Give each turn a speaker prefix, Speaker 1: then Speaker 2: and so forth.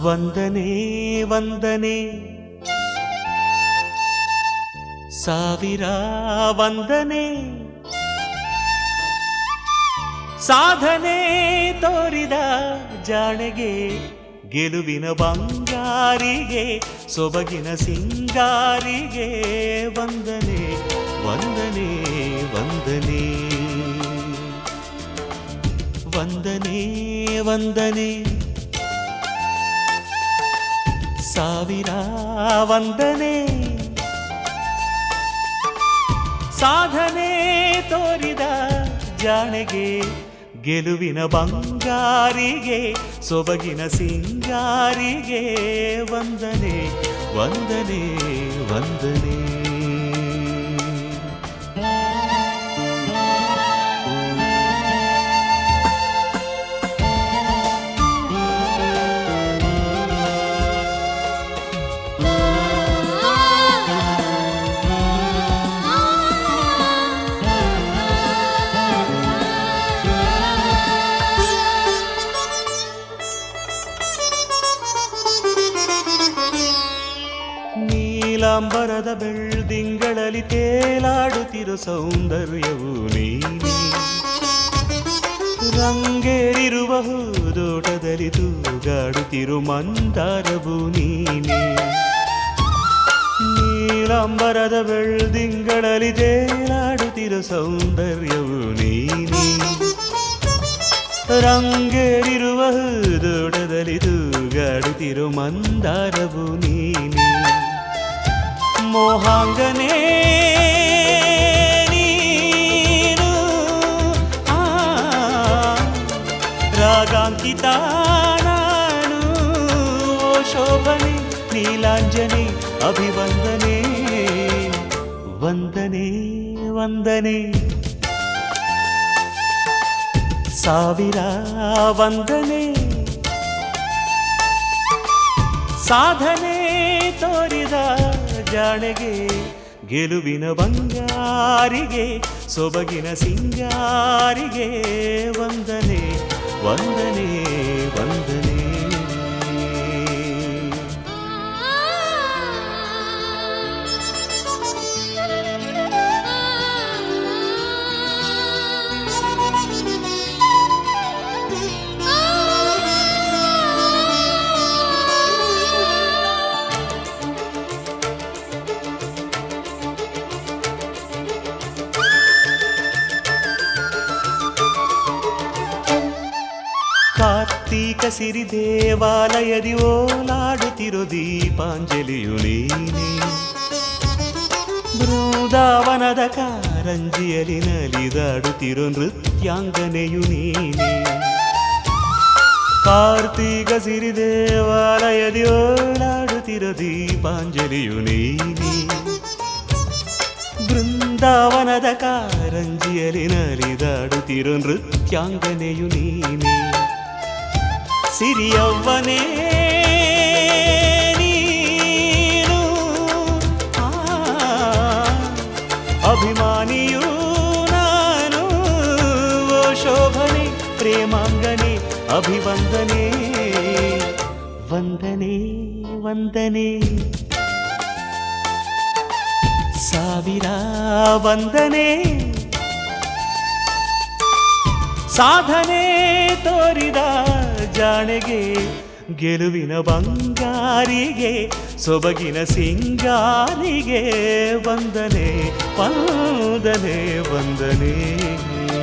Speaker 1: ವಂದನೆ ವಂದನೆ ಸಾವಿರ ವಂದನೆ ಸಾಧನೆ ತೋರಿದ ಜಾಣೆಗೆ ಗೆಲುವಿನ ಬಂಗಾರಿಗೆ ಸೊಬಗಿನ ಸಿಂಗಾರಿಗೆ ವಂದನೆ ವಂದನೆ ವಂದನೆ ವಂದನೆ ವಂದನೆ ಸಾವಿರ ವಂದನೆ ಸಾಧನೆ ತೋರಿದ ಜಾಣೆಗೆ ಗೆಲುವಿನ ಬಂಗಾರಿಗೆ ಸೊಬಗಿನ ಸಿಂಗಾರಿಗೆ ವಂದನೆ ವಂದನೆ ವಂದನೆ ನೀಲಾಂಬರದ ಬೆಳ್ದಿಂಗಳಲ್ಲಿ ತೇಲಾಡುತ್ತಿರೋ ಸೌಂದರ್ಯವು ನೀನೇ ರಂಗೇರಿರುವ ಹೂದೋಟದಲ್ಲಿ ತೂಗಾಡುತ್ತಿರು ಮಂದಾರವು ನೀನೆ ನೀಲಾಂಬರದ ಬೆಳ್ದಿಂಗಳಲ್ಲಿ ತೇಲಾಡುತ್ತಿರೋ ಸೌಂದರ್ಯವು ನೀನೆ ರಂಗೇರಿರುವ ಹೂದೋಟದಲ್ಲಿ ತೂಗಾಡುತ್ತಿರು ಮಂದಾರವು ನೀನೆ ಮೋಹಾಂಗನೇ ನೀನು ಆ, ರಾಗಾಂಕಿತ ನಾನು ಓ ಶೋಭನೆ ನೀಲಾಂಜನೆ ಅಭಿವಂದನೆ ವಂದನೆ ವಂದನೆ ಸಾವಿರ ವಂದನೆ ಸಾಧನೆ ತೋರಿದ ಜಾಣೆಗೆ ಗೆಲುವಿನ ಬಂಗಾರಿಗೆ ಸೊಬಗಿನ ಸಿಂಗಾರಿಗೆ ವಂದನೆ ವಂದನೆ ವಂದನೆ ಕಾರ್ತೀಕ ಸಿರಿ ದೇವಾಲಯದಿ ಓಲಾಡುತ್ತಿರೋ ದೀಪಾಂಜಲಿಯು ನೀನೆ ಬೃಂದಾವನದ ಕಾರಂಜಿಯಲ್ಲಿ ನಲಿದಾಡುತ್ತಿರೋ ನೃತ್ಯಾಂಗನೆಯು ನೀನೆ ಕಾರ್ತೀಕ ಸಿರಿ ದೇವಾಲಯದಿ ಓಲಾಡುತ್ತಿರೋ ದೀಪಾಂಜಲಿಯು ನೀನೆ ಬೃಂದಾವನದ ಕಾರಂಜಿಯಲ್ಲಿ ನಲಿದಾಡುತ್ತಿರೋ ನೃತ್ಯಾಂಗನೆಯು ನೀನೆ ಸಿರಿಯವ್ವನೇ ನೀನು ಆ, ಅಭಿಮಾನಿಯೂ ನಾನು ಓ ಶೋಭನೆ ಪ್ರೇಮಾಂಗನೆ ಅಭಿವಂದನೆ ವಂದನೆ ವಂದನೆ ಸಾವಿರ ವಂದನೆ ಸಾಧನೆ ತೋರಿದ ಜಾಣೆಗೆ ಗೆಲುವಿನ ಬಂಗಾರಿಗೆ ಸೊಬಗಿನ ಸಿಂಗಾರಿಗೆ ವಂದನೆ ವಂದನೆ ವಂದನೆ